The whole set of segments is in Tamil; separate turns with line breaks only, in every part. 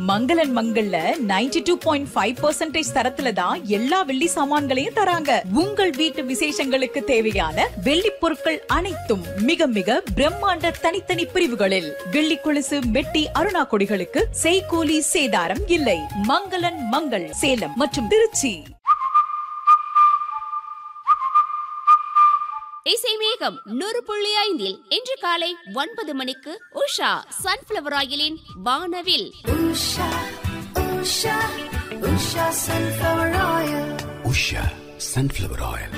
மங்களன் மங்கள்ல 92.5% டூ பாயிண்ட் ஃபைவ் தரத்துல தான் எல்லா வெள்ளி சாமான்களையும் தராங்க உங்கள் வீட்டு விசேஷங்களுக்கு தேவையான வெள்ளி பொருட்கள் அனைத்தும் மிக மிக பிரம்மாண்ட தனித்தனி பிரிவுகளில் வெள்ளி கொலுசு மெட்டி அருணா கொடிகளுக்கு செய்கூலி சேதாரம் இல்லை மங்களன் மங்கள் சேலம் மற்றும் திருச்சி
இசை மேகம் நூறு புள்ளி ஐந்தில் இன்று காலை ஒன்பது மணிக்கு உஷா சன்ஃபிளவர் ஆயிலின் வானவில்
Usha, Usha, Usha sunflower oil.
Usha sunflower oil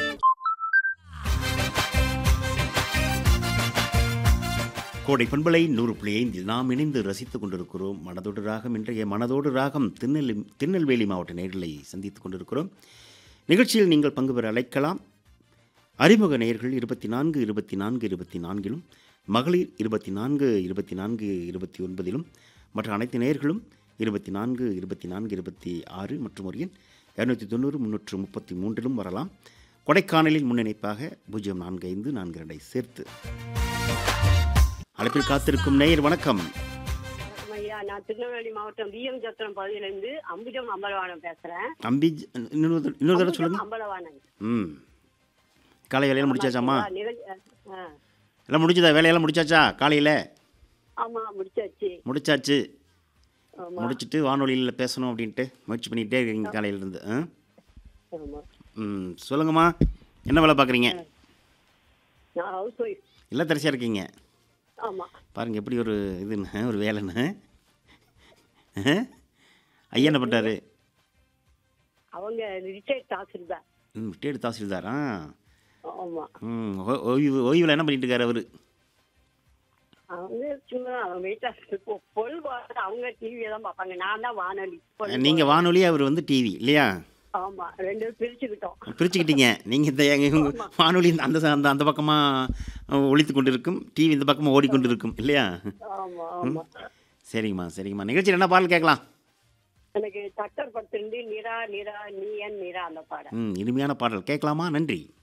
கோடை பண்பலை நூறு புள்ளி ஐந்தில் நாம் இணைந்து ரசித்துக் கொண்டிருக்கிறோம் மனதோடு ராகம் இன்றைய மனதோடு ராகம் திருநெல் திருநெல்வேலி மாவட்ட நேர்களை சந்தித்துக் கொண்டிருக்கிறோம் நிகழ்ச்சியில் நீங்கள் பங்கு பெற அழைக்கலாம் அறிமுக நேயர்கள் இருபத்தி நான்கு இருபத்தி நான்கு இருபத்தி நான்கிலும் மகளிர் இருபத்தி நான்கு இருபத்தி நான்கு இருபத்தி ஒன்பதிலும் மற்ற அனைத்து நேயர்களும் இருபத்தி நான்கு இருபத்தி நான்கு இருபத்தி ஆறு மற்றும் ஒரு எண் இரநூத்தி தொண்ணூறு முந்நூற்று முப்பத்தி மூன்றிலும் வரலாம் கொடைக்கானலில் முன்னிணைப்பாக பூஜ்ஜியம் நான்கு ஐந்து நான்கு ரெண்டை சேர்த்து அழைப்பில் காத்திருக்கும் நேயர் வணக்கம்
வணக்கம் ஐயா நான் திருநெல்வேலி மாவட்டம் விஎம் சத்திரம் பகுதியிலிருந்து அம்புஜம் அம்பலவாணன் பேசுறேன்
அம்பி இன்னொரு தடவை- இன்னொரு தடவை சொல்லுங்க
அம்பலவாணன்
ம் காலை வேலையெல்லாம் முடிச்சாச்சாம்மா
நிகழ்- ஆ,
எல்லாம் முடிஞ்சதா வேலையெல்லாம் முடிச்சாச்சா காலையில்
ஆமா முடிச்சாச்சு
முடிச்சாச்சு
ஆமா
முடிச்சிட்டு வானொலியில் பேசணும் அப்படின்ட்டு முயற்சி பண்ணிகிட்டே இருக்கீங்க காலையிலேருந்து ஆ
ஆமா
ம் சொல்லுங்கம்மா என்ன வேலை பார்க்குறீங்க
நான் ஹவுஸ் ஒய்ஃப்
இல்லை தரிசியாக இருக்கீங்க
ஆமா
பாருங்கள் எப்படி ஒரு இதுன்னு ஒரு வேலைன்னு ஆ? ஐயா என்ன பண்ணுறாரு
அவங்க ரிட்டையர்ட் தாசில்தார்
ம் விட்டேடு தாசில்தாரா
ஆமா
ம் ஓ- ஓய்வு ஓய்வில் என்ன பண்ணிட்டு இருக்காரு அவர்
அவங்க சும்மா அவங்க வீட்டா பொருள் பார்த்து அவங்க டிவியை தான் பார்ப்பாங்க நான் தான் வானொலி பொழுது
நீங்கள் வானொலி அவர் வந்து டிவி இல்லையா
ஆமா ரெண்டு பேரும் பிரிச்சுக்கிட்டோம்
பிரிச்சுக்கிட்டீங்க நீங்கள் இந்த எங்க- உங்க வானொலி இந்த- அந்த அந்த அந்த பக்கமாக ஒழித்து கொண்டு இருக்கும் டிவி இந்த பக்கமாக ஓடிக்கொண்டு இருக்கும் இல்லையா
ஆமா ஆமா
சரிங்கம்மா சரிங்கம்மா நிகழ்ச்சியில் என்ன பாடல் கேட்கலாம்
எனக்கு சக்கர் பத்திருந்து நிரா நிரா நீ என் நிரா அந்த பாடம்
ம் இனிமையான பாடல் கேட்கலாமா நன்றி